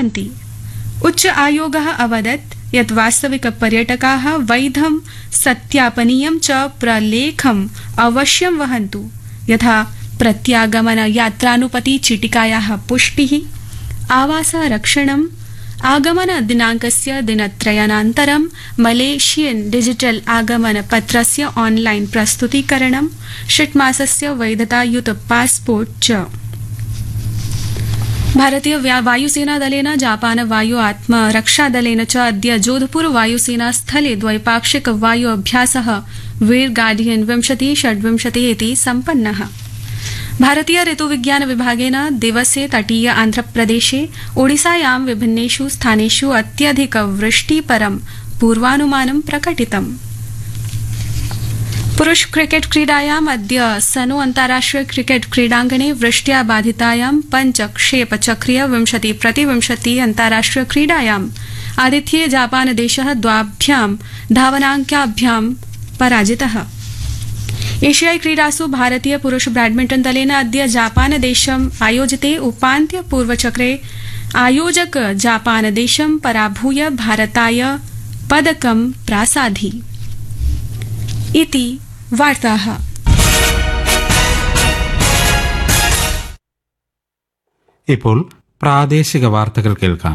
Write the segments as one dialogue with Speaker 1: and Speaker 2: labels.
Speaker 1: भवन्ति उच्च आयोगः अवदत् यत् वास्तविक पर्यटकाः वैधं सत्यापनीयं च प्रलेखम् अवश्यं वहन्तु यथा प्रत्यागमन यात्रानुपति चिटिकायाः पुष्टिः आवासरक्षणम् आगमन दिनाङ्कस्य दिनत्रयानन्तरं मलेशियन डिजिटल आगमन पत्रस्य ऑनलाइन प्रस्तुतीकरणं षट्मासस्य वैधतायुत पासपोर्ट च भारतीय व्या- वायुसेनादलेन जापान वायु आत्मरक्षादलेन च अद्य जोधपुर वायुसेना स्थले द्वैपाक्षिक वायु अभ्यास वीर गार्डियन विंशति षड्विंशति इति सम्पन्नः भारतीय ऋतुविज्ञान विभागेन दिवसे तटीय आन्ध्रप्रदेशे ओडिसायां विभिन्नेषु स्थानेषु अत्यधिक वृष्टिपरं पूर्वानुमानं प्रकटितम् पुरुष क्रिकेट क्रीडायाम् अद्य सनो अन्ताराष्ट्रिय क्रिकेट क्रीडाङ्गणे वृष्ट्या बाधितायां पञ्च क्षेप चक्रीय विंशति प्रतिविंशति अन्ताराष्ट्रिय क्रीडायाम् आतिथ्ये जापान देश द्वाभ्यां धावनाङ्काभ्यां पराजितः एशियाई क्रीडासु भारतीय पुरुष बैडमिण्टन दलेन अद्य जापान देशम् आयोजिते उपान्त्य पूर्वचक्रे आयोजक जापान देशं पराभूय भारताय पदकं प्रासाधि इति वार्ताः
Speaker 2: ഇപ്പോൾ പ്രാദേശിക വാർത്തകൾ കേൾക്കാം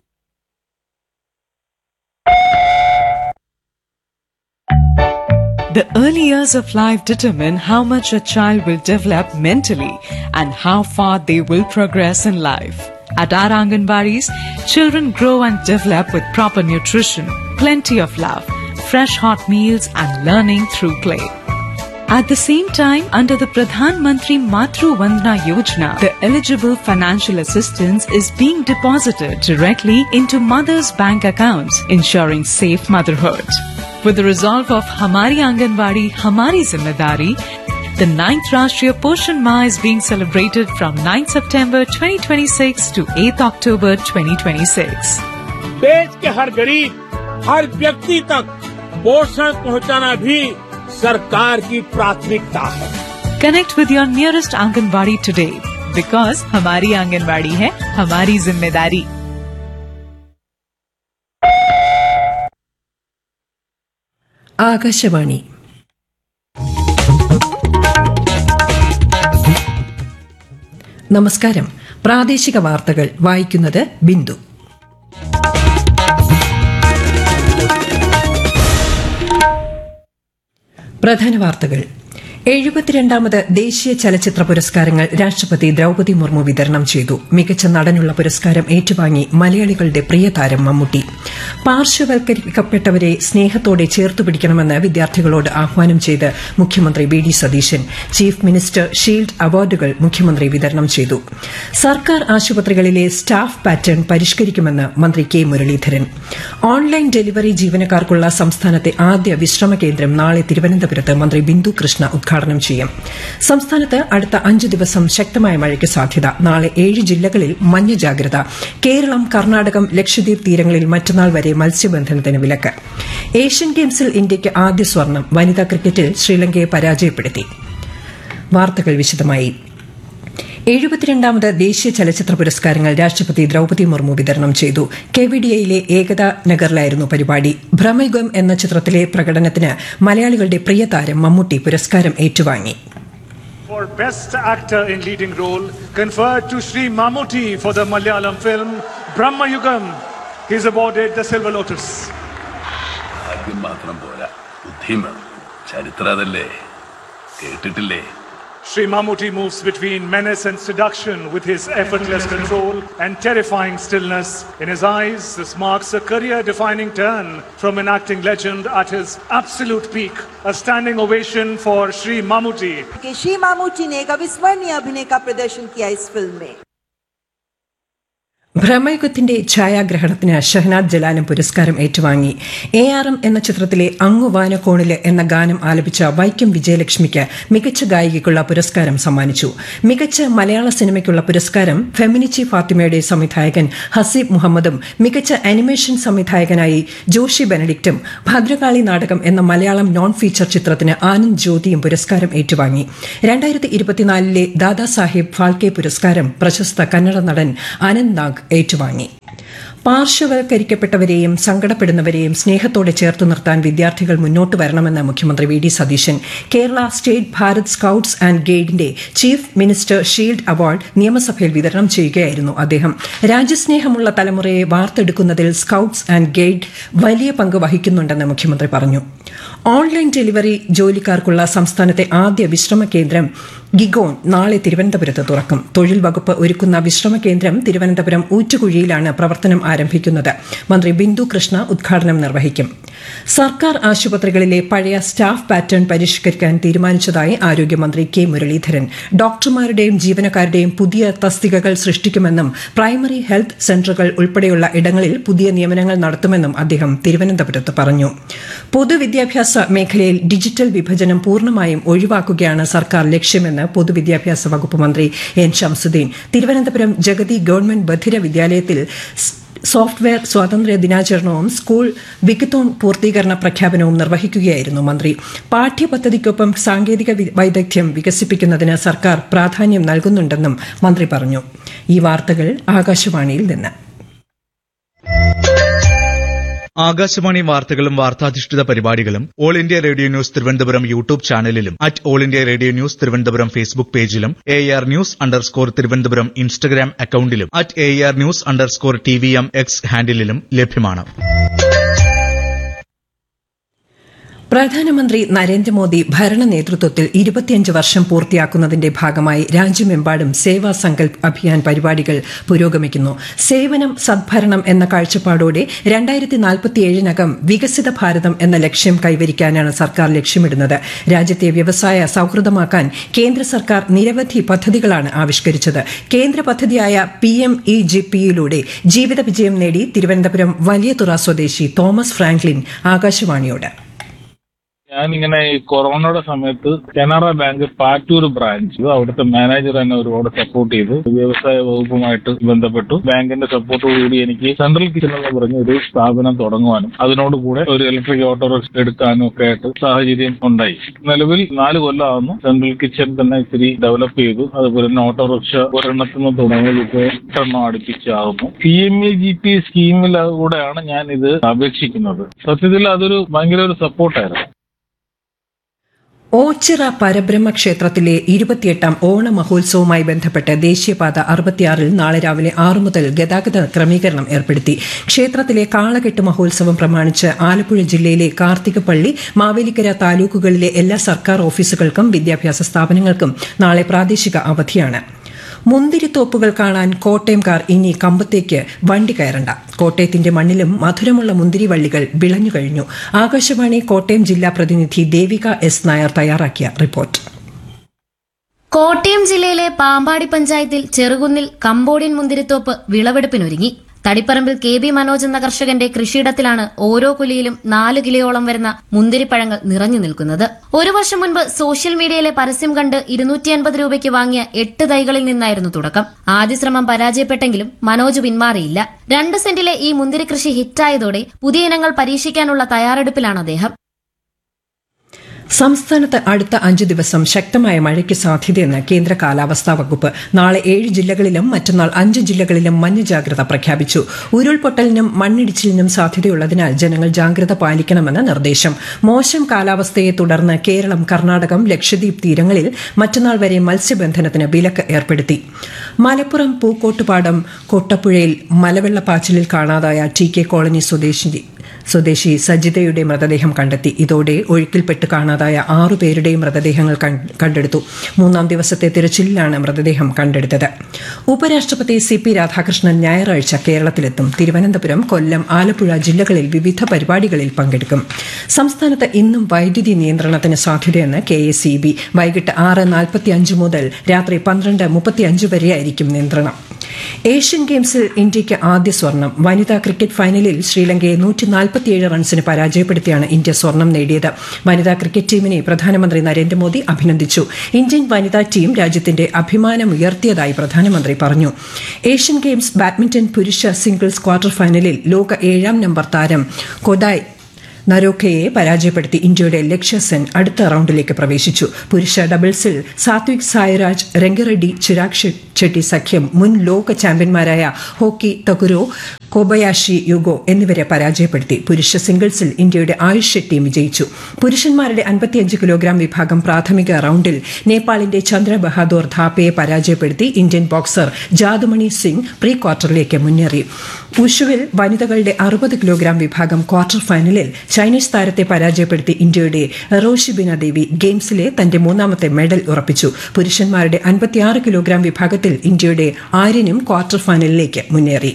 Speaker 3: The early years of life determine how much a child will develop mentally and how far they will progress in life. At our Anganwadis, children grow and develop with proper nutrition, plenty of love, fresh hot meals and learning through play. At the same time, under the Pradhan Mantri Matru Vandana Yojana, the eligible financial assistance is being deposited directly into mothers' bank accounts, ensuring safe motherhood. With the resolve of Hamari Anganwadi, Hamari Zimmedari, the 9th Rashtriya Poshan Ma is being celebrated from 9 September 2026 to 8 October 2026.
Speaker 4: देश के हर गरीब हर व्यक्ति तक पोषण पहुंचाना भी सरकार की प्राथमिकता है
Speaker 3: Connect with your nearest Anganwadi today because Hamari Anganwadi hai Hamari Zimmedari.
Speaker 5: Akashvani നമസ്കാരം പ്രാദേശിക വാർത്തകൾ വായിക്കുന്നത് ബിന്ദു പ്രധാന വാർത്തകൾ എഴുപത്തിരണ്ടാമത് ദേശീയ ചലച്ചിത്ര പുരസ്കാരങ്ങൾ രാഷ്ട്രപതി ദ്രൌപതി മുർമു വിതരണം ചെയ്തു മികച്ച നടനുള്ള പുരസ്കാരം ഏറ്റുവാങ്ങി മലയാളികളുടെ പ്രിയ താരം മമ്മൂട്ടി പാർശ്വവൽക്കരിക്കപ്പെട്ടവരെ സ്നേഹത്തോടെ ചേർത്തുപിടിക്കണമെന്ന് വിദ്യാർത്ഥികളോട് ആഹ്വാനം ചെയ്ത് മുഖ്യമന്ത്രി V D Satheesan chief minister shield അവാർഡുകൾ മുഖ്യമന്ത്രി വിതരണം ചെയ്തു സർക്കാർ ആശുപത്രികളിലെ സ്റ്റാഫ് പാറ്റേൺ പരിഷ്കരിക്കുമെന്ന് മന്ത്രി കെ മുരളീധരൻ ഓൺലൈൻ ഡെലിവറി ജീവനക്കാർക്കുള്ള സംസ്ഥാനത്തെ ആദ്യ വിശ്രമ കേന്ദ്രം നാളെ തിരുവനന്തപുരത്ത് മന്ത്രി ബിന്ദു കൃഷ്ണ ഉദ്ഘാടനം ചെയ്യും സംസ്ഥാനത്ത് അടുത്ത അഞ്ചു ദിവസം ശക്തമായ മഴയ്ക്ക് സാധ്യത നാളെ ഏഴ് ജില്ലകളിൽ മഞ്ഞ ജാഗ്രത കേരളം കർണാടകം ലക്ഷദ്വീപ് തീരങ്ങളിൽ മറ്റന്നാൾ വരെ മത്സ്യബന്ധനത്തിന് വിലക്ക് ഏഷ്യൻ ഗെയിംസിൽ ഇന്ത്യയ്ക്ക് ആദ്യ സ്വർണം വനിതാ ക്രിക്കറ്റിൽ ശ്രീലങ്കയെ പരാജയപ്പെടുത്തി വാർത്തകൾ വിശദമായി എഴുപത്തിരണ്ടാമത് ദേശീയ ചലച്ചിത്ര പുരസ്കാരങ്ങൾ രാഷ്ട്രപതി ദ്രൌപതി മുർമു വിതരണം ചെയ്തു കെവിഡിയയിലെ ഏകതാ നഗറിലായിരുന്നു പരിപാടി ഭ്രമയുഗം എന്ന ചിത്രത്തിലെ പ്രകടനത്തിന് മലയാളികളുടെ പ്രിയ താരം മമ്മൂട്ടി പുരസ്കാരം ഏറ്റുവാങ്ങി
Speaker 6: For Best Actor in Leading Role, conferred to Sri Mammootty for the Malayalam film Brahma Yugam. He's awarded the Silver Lotus.
Speaker 7: ഭാഗ്യം മാത്രം പോരാ ബുദ്ധിയും വേണം ചരിത്രം അതല്ലേ കേട്ടിട്ടില്ലേ
Speaker 6: Sri Mammootty moves between menace and seduction with his effortless control and terrifying stillness. In his eyes, this marks a career defining turn from an acting legend at his absolute peak. A standing ovation for Sri Mammootty.
Speaker 8: कि श्री मामूची ने एक अविस्मरणीय अभिनय का प्रदर्शन किया इस film में
Speaker 5: ഭ്രമയുഗത്തിന്റെ ഛായാഗ്രഹണത്തിന് ഷഹനാദ് ജലാലും പുരസ്കാരം ഏറ്റുവാങ്ങി എ ആർ എം എന്ന ചിത്രത്തിലെ അങ്ങു വാനക്കോണില് എന്ന ഗാനം ആലപിച്ച വൈക്കം വിജയലക്ഷ്മിക്ക് മികച്ച ഗായികയ്ക്കുള്ള പുരസ്കാരം സമ്മാനിച്ചു മികച്ച മലയാള സിനിമയ്ക്കുള്ള പുരസ്കാരം ഫെമിനിച്ചി ഫാത്തിമയുടെ സംവിധായകൻ ഹസീബ് മുഹമ്മദും മികച്ച അനിമേഷൻ സംവിധായകനായി ജോഷി ബെനഡിക്റ്റും ഭദ്രകാളി നാടകം എന്ന മലയാളം നോൺ ഫീച്ചർ ചിത്രത്തിന് ആനന്ദ് ജ്യോതിയും പുരസ്കാരം ഏറ്റുവാങ്ങി രണ്ടായിരത്തി ഇരുപത്തിനാലിലെ ദാദാസാഹിബ് ഫാൽക്കെ പുരസ്കാരം പ്രശസ്ത കന്നഡ നടൻ അനന്ത് നാഗ് ഏറ്റുവാങ്ങി പാർശ്വവൽക്കരിക്കപ്പെട്ടവരെയും സങ്കടപ്പെടുന്നവരെയും സ്നേഹത്തോടെ ചേർത്ത് നിർത്താൻ വിദ്യാർത്ഥികൾ മുന്നോട്ട് വരണമെന്ന് മുഖ്യമന്ത്രി V D Satheesan Kerala state Bharat scouts and ഗൈഡിന്റെ ചീഫ് മിനിസ്റ്റർ ഷീൽഡ് അവാർഡ് നിയമസഭയിൽ വിതരണം ചെയ്യുകയായിരുന്നു അദ്ദേഹം രാജ്യസ്നേഹമുള്ള തലമുറയെ വാർത്തെടുക്കുന്നതിൽ സ്കൌട്ട്സ് ആൻഡ് ഗൈഡ് വലിയ പങ്ക് വഹിക്കുന്നുണ്ടെന്ന് മുഖ്യമന്ത്രി പറഞ്ഞു ഓൺലൈൻ ഡെലിവറി ജോലിക്കാർക്കുള്ള സംസ്ഥാനത്തെ ആദ്യ വിശ്രമ കേന്ദ്രം ഗിഗോൺ നാളെ തിരുവനന്തപുരത്ത് തുറക്കും തൊഴിൽ വകുപ്പ് ഒരുക്കുന്ന വിശ്രമ കേന്ദ്രം തിരുവനന്തപുരം ഊറ്റുകുഴിയിലാണ് പ്രവർത്തനം ആരംഭിക്കുന്നത് മന്ത്രി ബിന്ദു കൃഷ്ണ ഉദ്ഘാടനം നിർവഹിക്കും സർക്കാർ ആശുപത്രികളിലെ പഴയ സ്റ്റാഫ് പാറ്റേൺ പരിഷ്കരിക്കാൻ തീരുമാനിച്ചതായി ആരോഗ്യമന്ത്രി കെ മുരളീധരൻ ഡോക്ടർമാരുടെയും ജീവനക്കാരുടെയും പുതിയ തസ്തികകൾ സൃഷ്ടിക്കുമെന്നും പ്രൈമറി ഹെൽത്ത് സെന്ററുകൾ ഉൾപ്പെടെയുള്ള ഇടങ്ങളിൽ പുതിയ നിയമനങ്ങൾ നടത്തുമെന്നും അദ്ദേഹം തിരുവനന്തപുരത്ത് പറഞ്ഞു പൊതുവിദ്യാഭ്യാസ മേഖലയിൽ ഡിജിറ്റൽ വിഭജനം പൂർണ്ണമായും ഒഴിവാക്കുകയാണ് സർക്കാർ ലക്ഷ്യമെന്ന് പൊതുവിദ്യാഭ്യാസ വകുപ്പ് മന്ത്രി എൻ ഷംസുദ്ദീൻ തിരുവനന്തപുരം ജഗതി ഗവൺമെന്റ് ബധിര വിദ്യാലയത്തിൽ സ് സോഫ്റ്റ്വെയർ സ്വാതന്ത്ര്യ ദിനാചരണവും സ്കൂൾ വിക്കത്തോൺ പൂർത്തീകരണ പ്രഖ്യാപനവും നിർവഹിക്കുകയായിരുന്നു മന്ത്രി പാഠ്യപദ്ധതിക്കൊപ്പം സാങ്കേതിക വി- വൈദഗ്ധ്യം വികസിപ്പിക്കുന്നതിന് സർക്കാർ പ്രാധാന്യം നൽകുന്നുണ്ടെന്നും മന്ത്രി പറഞ്ഞു ഈ വാർത്തകൾ ആകാശവാണിയിൽ നിന്ന്
Speaker 9: ആകാശവാണി വാർത്തകളും വാർത്താധിഷ്ഠിത പരിപാടികളും all India radio news Thiruvananthapuram YouTube ചാനലിലും at all India radio news Thiruvananthapuram Facebook പേജിലും A R news underscore Thiruvananthapuram Instagram അക്കൌണ്ടിലും at A R news underscore T V M X ഹാൻഡിലും ലഭ്യമാണ്
Speaker 5: പ്രധാനമന്ത്രി നരേന്ദ്രമോദി ഭരണ നേതൃത്വത്തിൽ ഇരുപത്തിയഞ്ച് വർഷം പൂർത്തിയാക്കുന്നതിന്റെ ഭാഗമായി രാജ്യമെമ്പാടും സേവാ സങ്കൽപ് അഭിയാൻ പരിപാടികൾ പുരോഗമിക്കുന്നു സേവനം സദ്ഭരണം എന്ന കാഴ്ചപ്പാടോടെ രണ്ടായിരത്തി നാൽപ്പത്തിയേഴിനകം വികസിത ഭാരതം എന്ന ലക്ഷ്യം കൈവരിക്കാനാണ് സർക്കാർ ലക്ഷ്യമിടുന്നത് രാജ്യത്തെ വ്യവസായ സൌഹൃദമാക്കാൻ കേന്ദ്ര സർക്കാർ നിരവധി പദ്ധതികളാണ് ആവിഷ്കരിച്ചത് കേന്ദ്ര പദ്ധതിയായ പി എം ഇ ജി പിയിലൂടെ ജീവിത വിജയം നേടി തിരുവനന്തപുരം വലിയതുറ സ്വദേശി തോമസ് ഫ്രാങ്ക്ലിൻ ആകാശവാണിയോട്
Speaker 10: ഞാനിങ്ങനെ ഈ കൊറോണയുടെ സമയത്ത് കനറ ബാങ്ക് പാറ്റൂർ ബ്രാഞ്ച് അവിടുത്തെ മാനേജർ എന്നെ ഒരുപാട് സപ്പോർട്ട് ചെയ്ത് വ്യവസായ വകുപ്പുമായിട്ട് ബന്ധപ്പെട്ടു ബാങ്കിന്റെ സപ്പോർട്ടോടുകൂടി എനിക്ക് സെൻട്രൽ കിച്ചൺ എന്ന് പറഞ്ഞ ഒരു സ്ഥാപനം തുടങ്ങുവാനും അതിനോടുകൂടെ ഒരു ഇലക്ട്രിക് ഓട്ടോറിക്ഷ എടുക്കാനും ഒക്കെ ആയിട്ട് സാഹചര്യം ഉണ്ടായി നിലവിൽ നാല് കൊല്ലമാകുന്നു സെൻട്രൽ കിച്ചൺ തന്നെ ഇത്തിരി ഡെവലപ്പ് ചെയ്തു അതുപോലെ തന്നെ ഓട്ടോറിക്ഷ ഒരെണ്ണത്തിൽ നിന്ന് തുടങ്ങിയത് ഇപ്പോൾ എട്ടെണ്ണം അടുപ്പിച്ചാകുന്നു P M A G P സ്കീമിലൂടെയാണ് ഞാൻ ഇത് അപേക്ഷിക്കുന്നത് സത്യത്തിൽ അതൊരു ഭയങ്കര ഒരു സപ്പോർട്ടായിരുന്നു
Speaker 5: ഓച്ചിറ പരബ്രഹ്മ ക്ഷേത്രത്തിലെ ഇരുപത്തിയെട്ടാം ഓണ മഹോത്സവവുമായി ബന്ധപ്പെട്ട് ദേശീയപാത അറുപത്തിയാറിൽ നാളെ രാവിലെ ആറു മുതൽ ഗതാഗത ക്രമീകരണം ഏർപ്പെടുത്തി ക്ഷേത്രത്തിലെ കാളകെട്ട് മഹോത്സവം പ്രമാണിച്ച് ആലപ്പുഴ ജില്ലയിലെ കാർത്തികപ്പള്ളി മാവേലിക്കര താലൂക്കുകളിലെ എല്ലാ സർക്കാർ ഓഫീസുകൾക്കും വിദ്യാഭ്യാസ സ്ഥാപനങ്ങൾക്കും നാളെ പ്രാദേശിക അവധിയാണ് മുന്തിരിത്തോപ്പുകൾ കാണാൻ കോട്ടയംകാർ ഇനി കമ്പത്തേക്ക് വണ്ടി കയറണ്ട കോട്ടയത്തിന്റെ മണ്ണിലും മധുരമുള്ള മുന്തിരിവള്ളികൾ വിളഞ്ഞു കഴിഞ്ഞു ആകാശവാണി കോട്ടയം ജില്ലാ പ്രതിനിധി ദേവിക എസ് നായർ തയ്യാറാക്കിയ റിപ്പോർട്ട്
Speaker 11: കോട്ടയം ജില്ലയിലെ പാമ്പാടി പഞ്ചായത്തിൽ ചെറുകുന്നിൽ കമ്പോഡിയൻ മുന്തിരിത്തോപ്പ് വിളവെടുപ്പിനൊരുങ്ങി തടിപ്പറമ്പിൽ കെ ബി മനോജ് എന്ന കർഷകന്റെ കൃഷിയിടത്തിലാണ് ഓരോ കുലിയിലും നാല് കിലോയോളം വരുന്ന മുന്തിരിപ്പഴങ്ങൾ നിറഞ്ഞു നിൽക്കുന്നത് ഒരു വർഷം മുൻപ് സോഷ്യൽ മീഡിയയിലെ പരസ്യം കണ്ട് ഇരുന്നൂറ്റി അൻപത് രൂപയ്ക്ക് വാങ്ങിയ എട്ട് തൈകളിൽ നിന്നായിരുന്നു തുടക്കം ആദ്യ ശ്രമം പരാജയപ്പെട്ടെങ്കിലും മനോജ് പിന്മാറിയില്ല രണ്ട് സെന്റിലെ ഈ മുന്തിരി കൃഷി ഹിറ്റായതോടെ പുതിയ ഇനങ്ങൾ പരീക്ഷിക്കാനുള്ള തയ്യാറെടുപ്പിലാണ് അദ്ദേഹം
Speaker 5: സംസ്ഥാനത്ത് അടുത്ത അഞ്ച് ദിവസം ശക്തമായ മഴയ്ക്ക് സാധ്യതയെന്ന് കേന്ദ്ര കാലാവസ്ഥാ വകുപ്പ് നാളെ ഏഴ് ജില്ലകളിലും മറ്റന്നാൾ അഞ്ച് ജില്ലകളിലും മഞ്ഞ ജാഗ്രത പ്രഖ്യാപിച്ചു ഉരുൾപൊട്ടലിനും മണ്ണിടിച്ചിലിനും സാധ്യതയുള്ളതിനാൽ ജനങ്ങൾ ജാഗ്രത പാലിക്കണമെന്ന് നിർദ്ദേശം മോശം കാലാവസ്ഥയെ തുടർന്ന് കേരളം കർണാടകം ലക്ഷദ്വീപ് തീരങ്ങളിൽ മറ്റന്നാൾ വരെ മത്സ്യബന്ധനത്തിന് വിലക്ക് ഏർപ്പെടുത്തി മലപ്പുറം പൂക്കോട്ടുപാടം കൊട്ടപ്പുഴയിൽ മലവെള്ളപ്പാച്ചിലിൽ കാണാതായ ടി കെ കോളനി സ്വദേശി സ്വദേശി സജിതയുടെ മൃതദേഹം കണ്ടെത്തി ഇതോടെ ഒഴുക്കിൽപ്പെട്ട് കാണാതായ ആറു പേരുടെയും മൃതദേഹങ്ങൾ കൺ- കണ്ടെടുത്തു മൂന്നാം ദിവസത്തെ തിരച്ചിലിലാണ് മൃതദേഹം കണ്ടെടുത്തത് ഉപരാഷ്ട്രപതി സി പി രാധാകൃഷ്ണൻ ഞായറാഴ്ച കേരളത്തിലെത്തും തിരുവനന്തപുരം കൊല്ലം ആലപ്പുഴ ജില്ലകളിൽ വിവിധ പരിപാടികളിൽ പങ്കെടുക്കും സംസ്ഥാനത്ത് ഇന്നും വൈദ്യുതി നിയന്ത്രണത്തിന് സാധ്യതയെന്ന് കെ എസ് ഇ ബി വൈകിട്ട് ആറ് നാൽപ്പത്തിയഞ്ച് മുതൽ രാത്രി പന്ത്രണ്ട് മുപ്പത്തിയഞ്ച് വരെയായിരിക്കും നിയന്ത്രണം ഏഷ്യൻ ഗെയിംസിൽ ഇന്ത്യയ്ക്ക് ആദ്യ സ്വർണം വനിതാ ക്രിക്കറ്റ് ഫൈനലിൽ ശ്രീലങ്കയെ നൂറ്റി നാൽപ്പത്തിയേഴ് റൺസിന് പരാജയപ്പെടുത്തിയാണ് ഇന്ത്യ സ്വർണം നേടിയത് വനിതാ ക്രിക്കറ്റ് ടീമിനെ പ്രധാനമന്ത്രി നരേന്ദ്രമോദി അഭിനന്ദിച്ചു ഇന്ത്യൻ വനിതാ ടീം രാജ്യത്തിന്റെ അഭിമാനമുയർത്തിയതായി പ്രധാനമന്ത്രി പറഞ്ഞു ഏഷ്യൻ ഗെയിംസ് ബാഡ്മിന്റൺ പുരുഷ സിംഗിൾസ് ക്വാർട്ടർ ഫൈനലിൽ ലോക ഏഴാം നമ്പർ താരം കൊദായ് നരോഖയെ പരാജയപ്പെടുത്തി ഇന്ത്യയുടെ ലക്ഷ്യ സെൻ അടുത്ത റൌണ്ടിലേക്ക് പ്രവേശിച്ചു പുരുഷ ഡബിൾസിൽ സാത്വിക് സായിരാജ് രംഗറെഡ്ഡി ചിരാഗ് ഷെട്ടി സഖ്യം മുൻ ലോക ചാമ്പ്യന്മാരായ ഹോക്കി തകുരോ കോബയാഷി യുഗോ എന്നിവരെ പരാജയപ്പെടുത്തി പുരുഷ സിംഗിൾസിൽ ഇന്ത്യയുടെ ആയുഷ് ഷെട്ടിയും വിജയിച്ചു പുരുഷന്മാരുടെ അൻപത്തിയഞ്ച് കിലോഗ്രാം വിഭാഗം പ്രാഥമിക റൌണ്ടിൽ നേപ്പാളിന്റെ ചന്ദ്ര ബഹാദൂർ ധാപ്പയെ പരാജയപ്പെടുത്തി Indian boxer Jadumani Singh pre ക്വാർട്ടറിലേക്ക് മുന്നേറി ഉഷുവിൽ വനിതകളുടെ അറുപത് കിലോഗ്രാം വിഭാഗം ക്വാർട്ടർ ഫൈനലിൽ ചൈനീസ് താരത്തെ പരാജയപ്പെടുത്തി ഇന്ത്യയുടെ റോഷിബിന ദേവി ഗെയിംസിലെ തന്റെ മൂന്നാമത്തെ മെഡൽ ഉറപ്പിച്ചു പുരുഷന്മാരുടെ അൻപത്തിയാറ് കിലോഗ്രാം വിഭാഗത്തിൽ ഇന്ത്യയുടെ ആര്യനും ക്വാർട്ടർ ഫൈനലിലേക്ക് മുന്നേറി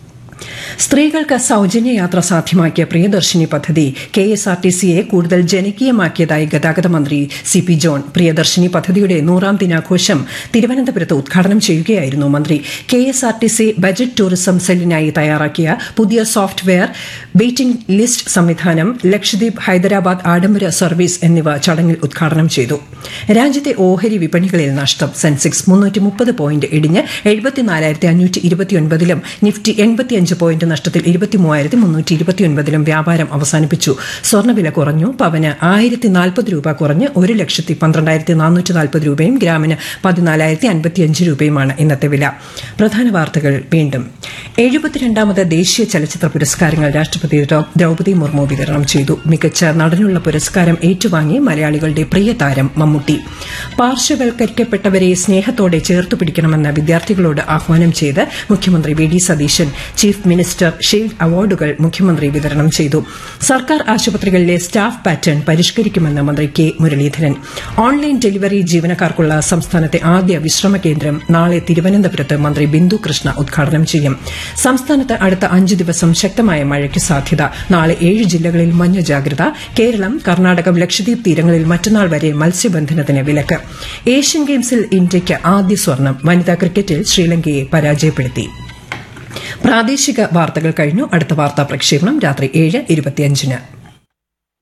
Speaker 5: സ്ത്രീകൾക്ക് സൌജന്യ യാത്ര സാധ്യമാക്കിയ പ്രിയദർശിനി പദ്ധതി കെ എസ് ആർ ടി സിയെ കൂടുതൽ ജനകീയമാക്കിയതായി ഗതാഗത മന്ത്രി സി പി ജോൺ പ്രിയദർശിനി പദ്ധതിയുടെ നൂറാം ദിനാഘോഷം തിരുവനന്തപുരത്ത് ഉദ്ഘാടനം ചെയ്യുകയായിരുന്നു മന്ത്രി K S R T C budget tourism സെല്ലിനായി തയ്യാറാക്കിയ പുതിയ സോഫ്റ്റ്വെയർ വെയിറ്റിംഗ് ലിസ്റ്റ് സംവിധാനം ലക്ഷദ്വീപ് ഹൈദരാബാദ് ആഡംബര സർവീസ് എന്നിവ ചടങ്ങിൽ ഉദ്ഘാടനം ചെയ്തു രാജ്യത്തെ ഓഹരി വിപണികളിൽ നഷ്ടം സെൻസെക്സ് മുന്നൂറ്റി മുപ്പത് പോയിന്റ് ഇടിഞ്ഞ് എഴുപത്തിനാലായിരത്തി അഞ്ഞൂറ്റി ഇരുപത്തിയൊൻപതിലും നിഫ്റ്റി എൺപത്തിയഞ്ച് പോയിന്റ് നഷ്ടത്തിൽ ഇരുപത്തിമൂവായിരത്തി മുന്നൂറ്റി ഇരുപത്തിയൊൻപതിലും വ്യാപാരം അവസാനിപ്പിച്ചു സ്വർണ്ണവില കുറഞ്ഞു പവന് ആയിരത്തി നാൽപ്പത് രൂപ കുറഞ്ഞ് ഒരു ലക്ഷത്തി പന്ത്രണ്ടായിരത്തി നാനൂറ്റി നാൽപ്പത് രൂപയും ഗ്രാമിന് പതിനാലായിരത്തി അൻപത്തിയഞ്ച് രൂപയുമാണ് ഇന്നത്തെ വില പ്രധാന വാർത്തകൾ വീണ്ടും എഴുപത്തിരണ്ടാമത് ദേശീയ ചലച്ചിത്ര പുരസ്കാരങ്ങൾ രാഷ്ട്രപതി ദ്രൌപദി മുർമു വിതരണം ചെയ്തു മികച്ച നടനുള്ള പുരസ്കാരം ഏറ്റുവാങ്ങി മലയാളികളുടെ പ്രിയ താരം മമ്മൂട്ടി പാർശ്വവൽക്കരിക്കപ്പെട്ടവരെ സ്നേഹത്തോടെ ചേർത്തു പിടിക്കണമെന്ന വിദ്യാർത്ഥികളോട് ആഹ്വാനം ചെയ്ത് മുഖ്യമന്ത്രി V D Satheesan chief minister shield അവാർഡുകൾ മുഖ്യമന്ത്രി വിതരണം ചെയ്തു സർക്കാർ ആശുപത്രികളിലെ സ്റ്റാഫ് പാറ്റേൺ പരിഷ്കരിക്കുമെന്ന് മന്ത്രി കെ മുരളീധരൻ ഓൺലൈൻ ഡെലിവറി ജീവനക്കാർക്കുള്ള സംസ്ഥാനത്തെ ആദ്യ വിശ്രമ കേന്ദ്രം നാളെ തിരുവനന്തപുരത്ത് മന്ത്രി ബിന്ദു കൃഷ്ണ ഉദ്ഘാടനം ചെയ്യും സംസ്ഥാനത്ത് അടുത്ത അഞ്ച് ദിവസം ശക്തമായ മഴയ്ക്ക് സാധ്യത നാളെ ഏഴ് ജില്ലകളിൽ മഞ്ഞ ജാഗ്രത കേരളം കർണാടകം ലക്ഷദ്വീപ് തീരങ്ങളിൽ മറ്റന്നാൾ വരെ മത്സ്യബന്ധനത്തിന് വിലക്ക് ഏഷ്യൻ ഗെയിംസിൽ ഇന്ത്യയ്ക്ക് ആദ്യ സ്വർണം വനിതാ ക്രിക്കറ്റിൽ ശ്രീലങ്കയെ പരാജയപ്പെടുത്തി പ്രാദേശിക വാർത്തകൾ കഴിഞ്ഞു അടുത്ത വാർത്താ പ്രക്ഷേപണം രാത്രി ഏഴ് ഇരുപത്തിയഞ്ചിന്